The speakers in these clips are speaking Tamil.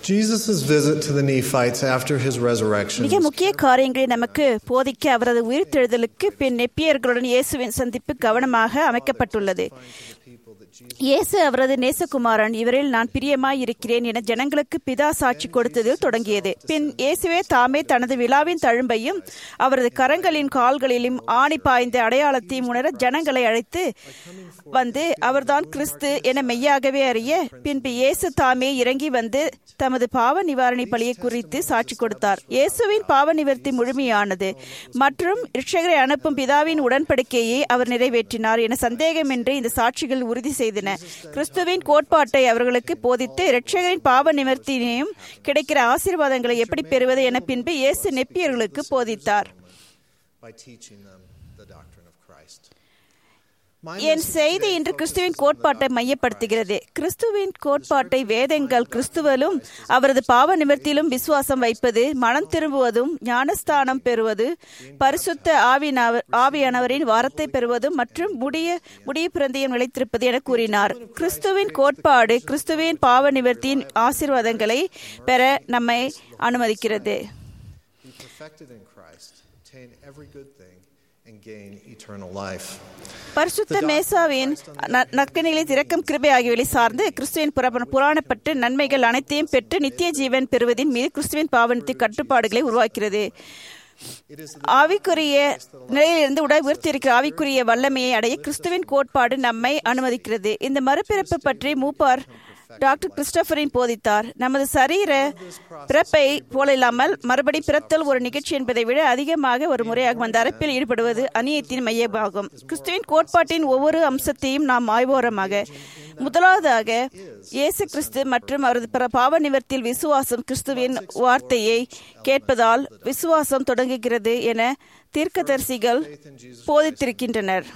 Jesus' visit to the Nephites after his resurrection மிக முக்கிய காரியங்களை நமக்கு போதிக்க அவரது உயிர்த்தெழுதலுக்கு பின் நெப்பியர்களுடன் இயேசுவின் சந்திப்பு கவனமாக அமைக்கப்பட்டுள்ளது இயேசு அவரது நேசகுமாரன் இவரில் நான் பிரியமாய் இருக்கிறேன் என ஜனங்களுக்கு பிதா சாட்சி கொடுத்ததில் தொடங்கியது பின் இயேசுவே தாமே தனது விழாவின் தழும்பையும் அவரது கரங்களின் கால்களிலும் ஆணி பாய்ந்த அடையாளத்தையும் உணர ஜனங்களை அழைத்து வந்து அவர்தான் கிறிஸ்து என மெய்யாகவே அறிய பின்பு இயேசு தாமே இறங்கி வந்து தமது பாவ நிவாரணி பலியை குறித்து சாட்சி கொடுத்தார் இயேசுவின் பாவ நிவர்த்தி முழுமையானது மற்றும் இரட்சகரை அனுப்பும் பிதாவின் உடன்படிக்கையை அவர் நிறைவேற்றினார் என சந்தேகமின்றி இந்த சாட்சிகள் உறுதி செய்தன கிறிஸ்துவின் கோட்பாட்டை அவர்களுக்கு போதித்து இரட்சகரின் பாவ நிவர்த்தியையும் கிடைக்கிற ஆசீர்வாதங்களை எப்படி பெறுவது என பின்பு இயேசு நெப்பியர்களுக்கு போதித்தார் by teaching them the doctrine of Christ. என் செய்தி இன்று கிறிஸ்துவின் கோட்பாட்டை மையப்படுத்துகிறது கிறிஸ்துவின் கோட்பாட்டை வேதங்கள் கிறிஸ்துவலும் அவரது பாவ நிவர்த்தியிலும் விசுவாசம் வைப்பது மனம் திரும்புவதும் ஞானஸ்தானம் பெறுவது பரிசுத்த ஆவியானவர் ஆவியானவரின் வாரத்தை பெறுவதும் மற்றும் முடிய முடிய பிறந்தையும் நிலைத்திருப்பது என கூறினார் கிறிஸ்துவின் கோட்பாடு கிறிஸ்துவின் பாவ நிவர்த்தியின் ஆசீர்வாதங்களை பெற நம்மை அனுமதிக்கிறது Be perfected in Christ, obtain every good thing, and gain eternal life. பரிசுத்த மேசாவின் ந- நற்கனிகளை திறக்கும் கிருபை ஆகியவை சார்ந்து கிறிஸ்துவின் புற- புராணப்பட்டு நன்மைகள் அனைத்தையும் பெற்று நித்திய ஜீவன் பெறுவதின் மீது கிறிஸ்துவின் பாவனத்தை கட்டுப்பாடுகளை உருவாக்கிறது ஆவிக்குரிய நிலையிலிருந்து உடல் உயர்த்தியிருக்கிற ஆவிக்குரிய வல்லமையை அடைய கிறிஸ்துவின் கோட்பாடு நம்மை அனுமதிக்கிறது இந்த மறுபிறப்பு பற்றி மூப்பார் டாக்டர் கிறிஸ்டோபரின் போதித்தார் நமது சரீர பிறப்பை போல இல்லாமல் மறுபடி பிறத்தல் ஒரு நிகழ்ச்சி என்பதை விட அதிகமாக ஒரு முறையாக அந்த அரப்பில் ஈடுபடுவது அநியத்தின் மையமாகும் கிறிஸ்துவின் கோட்பாட்டின் ஒவ்வொரு அம்சத்தையும் நாம் ஆய்வோரமாக முதலாவதாக இயேசு கிறிஸ்து மற்றும் அவரது பிற பாவ நிவர்த்தியில் விசுவாசம் கிறிஸ்துவின் வார்த்தையை கேட்பதால் விசுவாசம் தொடங்குகிறது என தீர்க்கதரிசிகள் போதித்திருக்கின்றனர்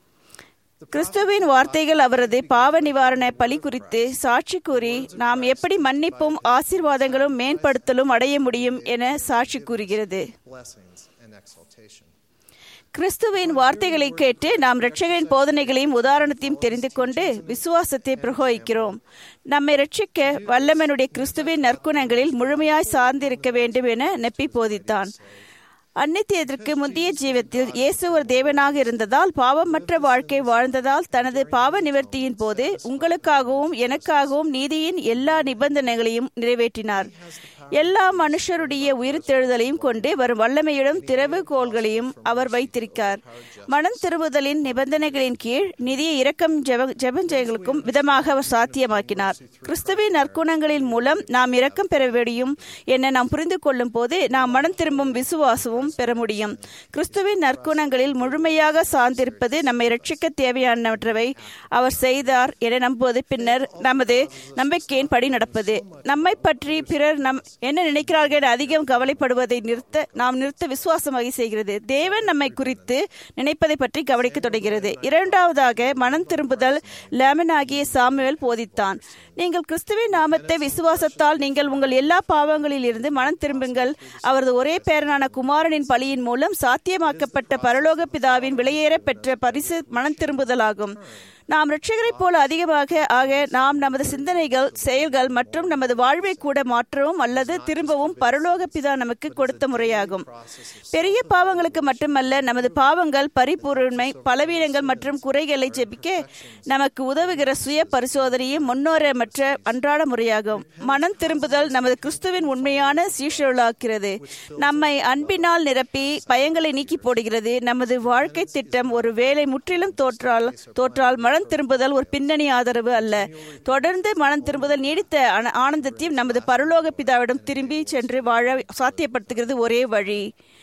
கிறிஸ்துவின் வார்த்தைகள் அவரது பாவ நிவாரண பலி குறித்து சாட்சி கூறி நாம் எப்படி மன்னிப்பும் ஆசீர்வாதங்களும் மேம்படுத்தலும் அடைய முடியும் என சாட்சி கூறுகிறது Blessings and exaltation. கிறிஸ்துவின் வார்த்தைகளை கேட்டு நாம் இரட்சகரின் போதனைகளையும் உதாரணத்தையும் தெரிந்து கொண்டு விசுவாசத்தை பிரகோகிக்கிறோம் நம்மை ரட்சிக்க வல்லமனுடைய கிறிஸ்துவின் நற்குணங்களில் முழுமையாய் சார்ந்திருக்க வேண்டும் என நெப்பி போதித்தான் அந்நித்தியத்திற்கு முந்தைய ஜீவத்தில் இயேசு ஒரு தேவனாக இருந்ததால் பாவமற்ற வாழ்க்கை வாழ்ந்ததால் தனது பாவ நிவர்த்தியின் போது உங்களுக்காகவும் எனக்காகவும் நீதியின் எல்லா நிபந்தனைகளையும் நிறைவேற்றினார் எல்லா மனுஷருடைய உயிர்த்தெழுதலையும் கொண்டு வரும் வல்லமையுடன் திறவுகோள்களையும் அவர் வைத்திருக்கார் மனம் திரும்புதலின் நிபந்தனைகளின் கீழ் நிதிய இரக்கம் ஜெப ஜெபஞ்செயல்களுக்கும் விதமாக அவர் சாத்தியமாக்கினார் கிறிஸ்துவின் நற்குணங்களின் மூலம் நாம் இரக்கம் பெற முடியும் என நாம் புரிந்து கொள்ளும் போது நாம் மனம் திரும்பும் விசுவாசமும் பெற முடியும் கிறிஸ்துவின் நற்குணங்களில் முழுமையாக சார்ந்திருப்பது நம்மை ரட்சிக்க தேவையானவற்றை அவர் செய்தார் என நம்புவது பின்னர் நமது நம்பிக்கையின் படி நடப்பது நம்மை பற்றி பிறர் நம் என்ன நினைக்கிறார்கள் என அதிகம் கவலைப்படுவதை நிறுத்த நாம் நிறுத்த விசுவாசம் வகை செய்கிறது தேவன் நம்மை குறித்து நினைப்பதை பற்றி கவனிக்க தொடங்கிறது இரண்டாவதாக மனம் திரும்புதல் லேமன் ஆகிய சாமுவேல் போதித்தான் நீங்கள் கிறிஸ்துவின் நாமத்தை விசுவாசத்தால் நீங்கள் உங்கள் எல்லா பாவங்களில் இருந்து மனம் திரும்புங்கள் அவரது ஒரே பேரனான குமாரனின் பலியின் மூலம் சாத்தியமாக்கப்பட்ட பரலோக பிதாவின் விலையேற பெற்ற பரிசு மனம் திரும்புதலாகும் நாம் இரட்சகரைப் போல அதிகமாக ஆக நாம் நமது சிந்தனைகள் செயல்கள் மற்றும் நமது வாழ்வை கூட மாற்றவும் அல்லது திரும்பவும் பரலோக பிதா நமக்கு கொடுத்த முறையாகும் பெரிய பாவங்களுக்கு மட்டுமல்ல நமது பாவங்கள் பரிபூர்ணமை பலவீனங்கள் மற்றும் குறைகளை ஜெபிக்க நமக்கு உதவுகிற சுய பரிசோதனையும் முன்னோரமற்ற அன்றாட முறையாகும் மனம் திரும்புதல் நமது கிறிஸ்துவின் உண்மையான சீஷர்களாக்கிறது நம்மை அன்பினால் நிரப்பி பயங்களை நீக்கி போடுகிறது நமது வாழ்க்கை திட்டம் ஒரு வேலை முற்றிலும் தோற்றால் தோற்றால் மனம் திரும்புதல் ஒரு பின்னணி ஆதரவு அல்ல தொடர்ந்து மனம் திரும்புதல் நீடித்த ஆன- ஆனந்தத்தையும் நமது பரலோக பிதாவிடம் திரும்பி சென்று வாழ சாத்தியப்படுத்துகிறது ஒரே வழி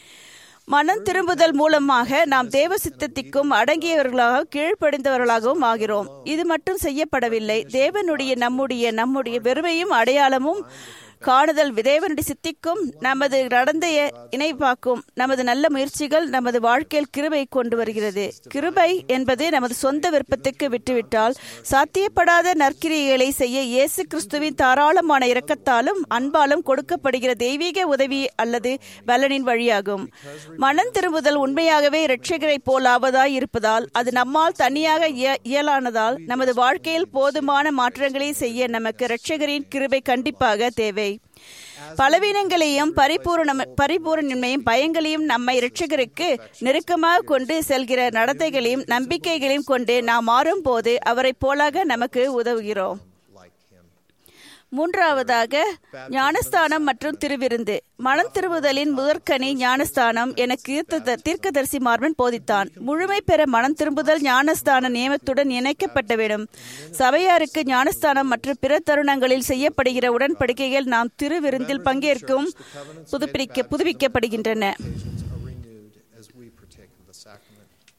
மனம் திரும்புதல் மூலமாக நாம் தேவ சித்தத்திற்கும் அடங்கியவர்களாக கீழ்ப்படிந்தவர்களாகவும் ஆகிறோம் இது மட்டும் செய்யப்படவில்லை தேவனுடைய நம்முடைய நம்முடைய வெறுமையும் அடையாளமும் காணுதல் தேவனுடைய சித்திக்கும் நமது நடந்த இணைப்பாக்கும் நமது நல்ல முயற்சிகள் நமது வாழ்க்கையில் கிருபை கொண்டு வருகிறது கிருபை என்பது நமது சொந்த விருப்பத்துக்கு விட்டுவிட்டால் சாத்தியப்படாத நற்கிரியைகளை செய்ய இயேசு கிறிஸ்துவின் தாராளமான இரக்கத்தாலும் அன்பாலும் கொடுக்கப்படுகிற தெய்வீக உதவி அல்லது பலனின் வழியாகும் மனம் திரும்புதல் உண்மையாகவே இரட்சகரைப் போலாவதாய் இருப்பதால் அது நம்மால் தனியாக இய- இயலானதால் நமது வாழ்க்கையில் போதுமான மாற்றங்களை செய்ய நமக்கு இரட்சகரின் கிருபை கண்டிப்பாக தேவை கிருபை பலவீனங்களையும் பரிபூரண பரிபூரணமையும் பயங்களையும் நம்மை இரட்சகருக்கு நெருக்கமாக கொண்டு செல்கிற நடத்தைகளையும் நம்பிக்கைகளையும் கொண்டு நாம் மாறும்போது அவரைப் போலாக நமக்கு உதவுகிறோம் like him. மூன்றாவதாக ஞானஸ்தானம் மற்றும் திருவிருந்து மனம் திரும்புதலின் முதற்கனி ஞானஸ்தானம் என கீர்த்த தீர்க்கதரிசி மார்பன் போதித்தான் முழுமை பெற மனம் திரும்புதல் ஞானஸ்தான நியமத்துடன் இணைக்கப்பட்ட வேண்டும் சபையாருக்கு ஞானஸ்தானம் மற்றும் பிற தருணங்களில் செய்யப்படுகிற உடன்படிக்கைகள் நாம் திருவிருந்தில் பங்கேற்கும் புதுப்பிக்க புதுப்பிக்கப்படுகின்றன Occasions are renewed as we partake of the sacrament.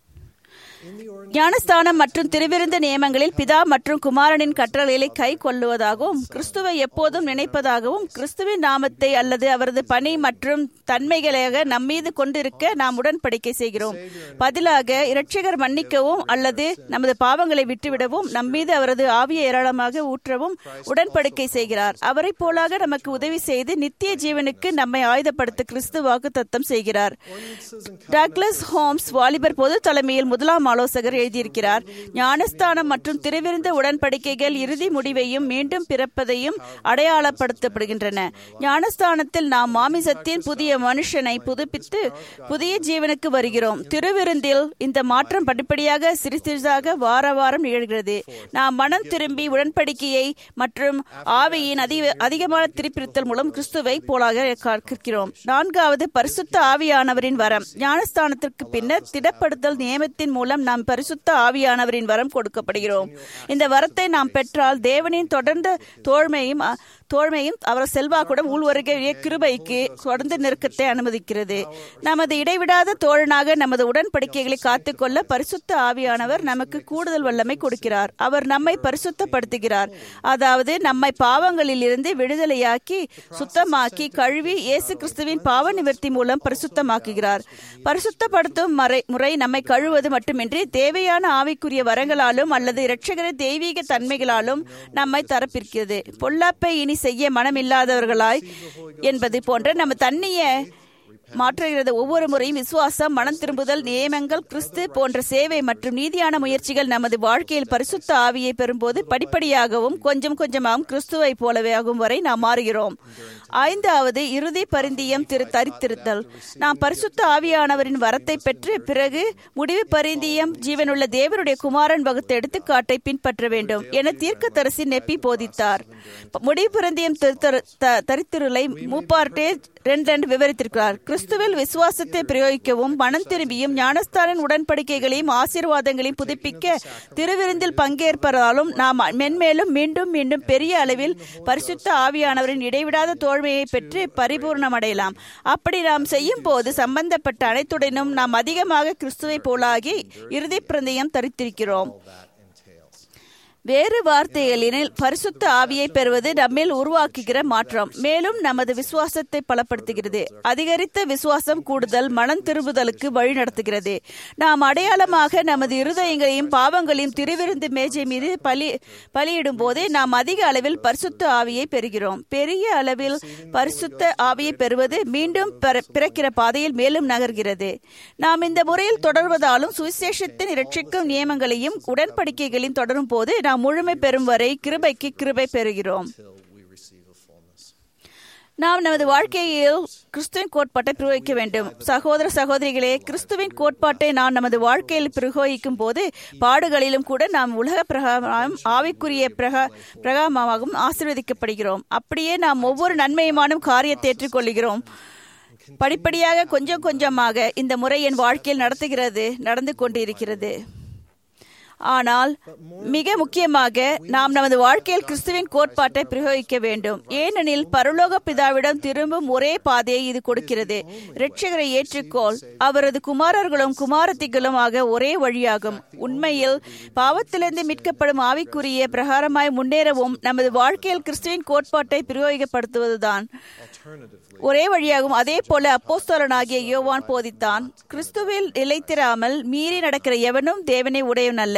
In the ordinary ஞானஸ்தானம் மற்றும் திருவிருந்த நியமங்களில் பிதா மற்றும் குமாரனின் கட்டளைகளை கை கொள்ளுவதாகவும் கிறிஸ்துவை எப்போதும் நினைப்பதாகவும் கிறிஸ்துவின் நாமத்தை அல்லது அவரது பணி மற்றும் தன்மைகளாக நம்மீது கொண்டிருக்க நாம் உடன்படிக்கை செய்கிறோம் பதிலாக இரட்சகர் மன்னிக்கவும் அல்லது நமது பாவங்களை விட்டுவிடவும் நம்மீது அவரது ஆவியை ஏராளமாக ஊற்றவும் உடன்படிக்கை செய்கிறார் அவரைப் போலாக நமக்கு உதவி செய்து நித்திய ஜீவனுக்கு நம்மை ஆயுதப்படுத்த கிறிஸ்து வாக்கு தத்தம் செய்கிறார் டக்ளஸ் ஹோம்ஸ் வாலிபர் பொது தலைமையில் முதலாம் ஆலோசகர் எழுதியிருக்கிறார் ஞானஸ்தானம் மற்றும் திருவிருந்த உடன்படிக்கைகள் இறுதி முடிவையும் மீண்டும் பிறப்பதையும் அடையாளப்படுத்தப்படுகின்றன ஞானஸ்தானத்தில் நாம் மாமிசத்தின் புதிய மனுஷனை புதுப்பித்து புதிய ஜீவனுக்கு வருகிறோம் திருவிருந்தில் இந்த மாற்றம் படிப்படியாக சிறு சிறிதாக வார வாரம் நிகழ்கிறது நாம் மனம் திரும்பி உடன்படிக்கையை மற்றும் ஆவியின் அதிக அதிகமான திருப்பிருத்தல் மூலம் கிறிஸ்துவை போலாக கற்கிறோம் நான்காவது பரிசுத்த ஆவியானவரின் வரம் ஞானஸ்தானத்திற்கு பின்னர் திடப்படுத்தல் நியமத்தின் மூலம் நாம் பரிசுத்த ஆவியானவரின் வரம் கொடுக்கப்படுகிறோம் இந்த வரத்தை நாம் பெற்றால் தேவனின் தொடர்ந்த தோழ்மையும் அ, தோழ்மையும் அவர் செல்வாக்குடன் உள்வருகிற கிருபைக்கு தொடர்ந்து நெருக்கத்தை அனுமதிக்கிறது நமது இடைவிடாத தோழனாக நமது உடன்படிக்கைகளை காத்துக்கொள்ள பரிசுத்த ஆவியானவர் நமக்கு கூடுதல் வல்லமை கொடுக்கிறார் அவர் நம்மை பரிசுத்தப்படுத்துகிறார் அதாவது நம்மை பாவங்களில் இருந்து விடுதலையாக்கி சுத்தமாக்கி கழுவி இயேசு கிறிஸ்துவின் பாவ நிவர்த்தி மூலம் பரிசுத்தமாக்குகிறார் பரிசுத்தப்படுத்தும் மறை முறை நம்மை கழுவது மட்டுமின்றி தேவையான ஆவிக்குரிய வரங்களாலும் அல்லது இரட்சகரின் தெய்வீக தன்மைகளாலும் நம்மை தரப்பிருக்கிறது பொல்லாப்பை இனி செய்ய மனமில்லாதவர்களாய் என்பது போன்ற நம்ம தண்ணிய மாற்றுகிறது ஒவ்வொரு முறையும் விசுவாசம் மனம் திரும்புதல் நியமங்கள் கிறிஸ்து போன்ற சேவை மற்றும் நீதியான முயற்சிகள் நமது வாழ்க்கையில் பரிசுத்த ஆவியை பெறும்போது படிப்படியாகவும் கொஞ்சம் கொஞ்சமாகவும் கிறிஸ்துவை போலவே ஆகும் வரை நாம் மாறுகிறோம் ஐந்தாவது இறுதி பரிந்தியம் திரு தரித்திருத்தல் நாம் பரிசுத்த ஆவியானவரின் வரத்தை பெற்று பிறகு முடிவு பரிந்தியம் ஜீவனுள்ள தேவனுடைய குமாரன் வகுத்த எடுத்துக்காட்டை பின்பற்ற வேண்டும் என தீர்க்கதரிசி நெப்பி போதித்தார் முடிவு பரிந்தியம் திருத்தரு- த- தரித்திருளை மூப்பார்டே ரெண்டு ரெண்டு விவரித்திருக்கிறார் கிறிஸ்துவில் விசுவாசத்தை பிரயோகிக்கவும் மனம் திரும்பியும் ஞானஸ்தானின் உடன்படிக்கைகளையும் ஆசீர்வாதங்களையும் புதுப்பிக்க திருவிருந்தில் பங்கேற்பதாலும் நாம் மென்மேலும் மீண்டும் மீண்டும் பெரிய அளவில் பரிசுத்த ஆவியானவரின் இடைவிடாத தோல்மையை பெற்று பரிபூர்ணமடையலாம் அப்படி நாம் செய்யும் போது சம்பந்தப்பட்ட அனைத்துடனும் நாம் அதிகமாக கிறிஸ்துவை போலாகி இறுதி பிரந்தயம் தரித்திருக்கிறோம் வேறு வார்த்தைகளில் பரிசுத்த ஆவியை பெறுவது நம்மில் உருவாக்குகிற மாற்றம் மேலும் நமது விசுவாசத்தை பலப்படுத்துகிறது அதிகரித்த விசுவாசம் கூடுதல் மனம் திரும்புதலுக்கு வழி நடத்துகிறது நாம் அடையாளமாக நமது இருதயங்களையும் பாவங்களையும் திருவிருந்து மேஜை மீது பலி பலியிடும் போது நாம் அதிக அளவில் பரிசுத்த ஆவியை பெறுகிறோம் பெரிய அளவில் பரிசுத்த ஆவியை பெறுவது மீண்டும் பிற- பிறக்கிற பாதையில் மேலும் நகர்கிறது நாம் இந்த முறையில் தொடர்வதாலும் சுவிசேஷத்தின் இரட்சிக்கும் நியமங்களையும் உடன்படிக்கைகளையும் தொடரும் போது நாம் முழுமை பெறும் வரை கிருபைக்கு கிருபை பெறுகிறோம் till we receive a fullness. நாம் நமது வாழ்க்கையில் கிறிஸ்துவின் கோட்பாட்டை பிரயோகிக்க வேண்டும் சகோதர சகோதரிகளே கிறிஸ்துவின் கோட்பாட்டை நாம் நமது வாழ்க்கையில் பிரயோகிக்கும் போது பாடுகளிலும் கூட நாம் உலக பிரகாரம் ஆவிக்குரிய பிரகா பிரகாரமாகவும் ஆசீர்வதிக்கப்படுகிறோம் அப்படியே நாம் ஒவ்வொரு நன்மையுமான காரியத்தை ஏற்றுக்கொள்கிறோம் படிப்படியாக கொஞ்சம் கொஞ்சமாக இந்த முறை என் வாழ்க்கையில் நடத்துகிறது நடந்து கொண்டிருக்கிறது ஆனால் மிக முக்கியமாக நாம் நமது வாழ்க்கையில் கிறிஸ்துவின் கோட்பாட்டை பிரயோகிக்க வேண்டும் ஏனெனில் பரலோக பிதாவிடம் திரும்பும் ஒரே பாதையை இது கொடுக்கிறது இரட்சகரை ஏற்றுக்கோள் அவரது குமாரர்களும் குமாரத்திகளும் ஆக ஒரே வழியாகும் உண்மையில் பாவத்திலிருந்து மீட்கப்படும் ஆவிக்குரிய பிரகாரமாய் முன்னேறவும் நமது வாழ்க்கையில் கிறிஸ்துவின் கோட்பாட்டை பிரயோகப்படுத்துவதுதான் Alternatively, ஒரே வழியாகும் அதே போல அப்போஸ்தலனாகிய யோவான் போதித்தான் கிறிஸ்துவில் நிலைத்திராமல் மீறி நடக்கிற எவனும் தேவனை உடையவன் அல்ல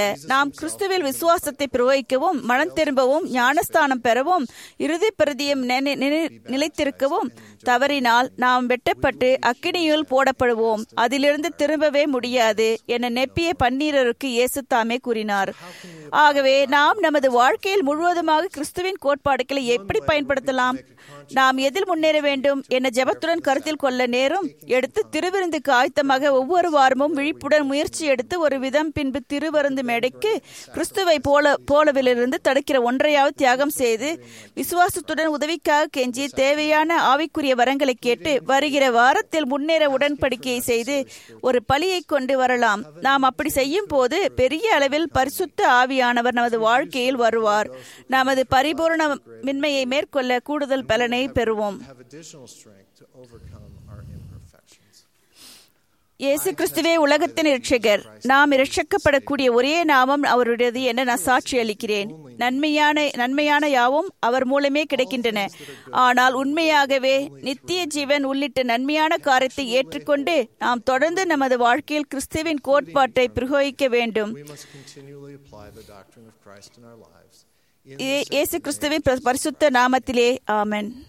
நாம் கிறிஸ்துவில் விசுவாசத்தை பிரவகிக்கவும் மனம் திரும்பவும் ஞானஸ்தானம் பெறவும் இறுதி பிரதியம் நினை- நினை- நிலைத்திருக்கவும் தவறினால் நாம் வெட்டப்பட்டு அக்கினியில் போடப்படுவோம் அதிலிருந்து திரும்பவே முடியாது என நெப்பிய பன்னீரருக்கு இயேசு தாமே கூறினார் ஆகவே நாம் நமது வாழ்க்கையில் முழுவதுமாக கிறிஸ்துவின் கோட்பாடுகளை எப்படி பயன்படுத்தலாம் நாம் எதில் முன்னேற வேண்டும் என ஜெபத்துடன் கருத்தில் கொள்ள நேரம் எடுத்து திருவிருந்துக்கு ஆயத்தமாக ஒவ்வொரு வாரமும் விழிப்புடன் முயற்சி எடுத்து ஒரு விதம் பின்பு திருவருந்து மேடைக்கு கிறிஸ்துவை போல போலவிலிருந்து தடுக்கிற ஒன்றையாவது தியாகம் செய்து விசுவாசத்துடன் உதவிக்காக கெஞ்சி தேவையான ஆவிக்குரிய வரங்களை கேட்டு வருகிற வாரத்தில் முன்னேற உடன்படிக்கையை செய்து ஒரு பலியை கொண்டு வரலாம் நாம் அப்படி செய்யும் போது பெரிய அளவில் பரிசுத்த ஆவியானவர் நமது வாழ்க்கையில் வருவார் நமது பரிபூரணமின்மையை மேற்கொள்ள கூடுதல் பலனை பெறுவோம் have additional strength to overcome our imperfections. இயேசு கிறிஸ்துவே உலகத்தின் இரட்சகர் நாம் இரட்சிக்கப்படக்கூடிய ஒரே நாமம் அவருடையது என நான் சாட்சி அளிக்கிறேன் நன்மையான நன்மையான யாவும் அவர் மூலமே கிடைக்கின்றன ஆனால் உண்மையாகவே நித்திய ஜீவன் உள்ளிட்ட நன்மையான காரியத்தை ஏற்றுக்கொண்டு நாம் தொடர்ந்து நமது வாழ்க்கையில் கிறிஸ்துவின் கோட்பாட்டை பிரயோகிக்க வேண்டும் We must continually apply the doctrine of Christ in our lives. In இயே- இயேசு கிறிஸ்துவின் பரிசுத்த நாமத்திலே ஆமென்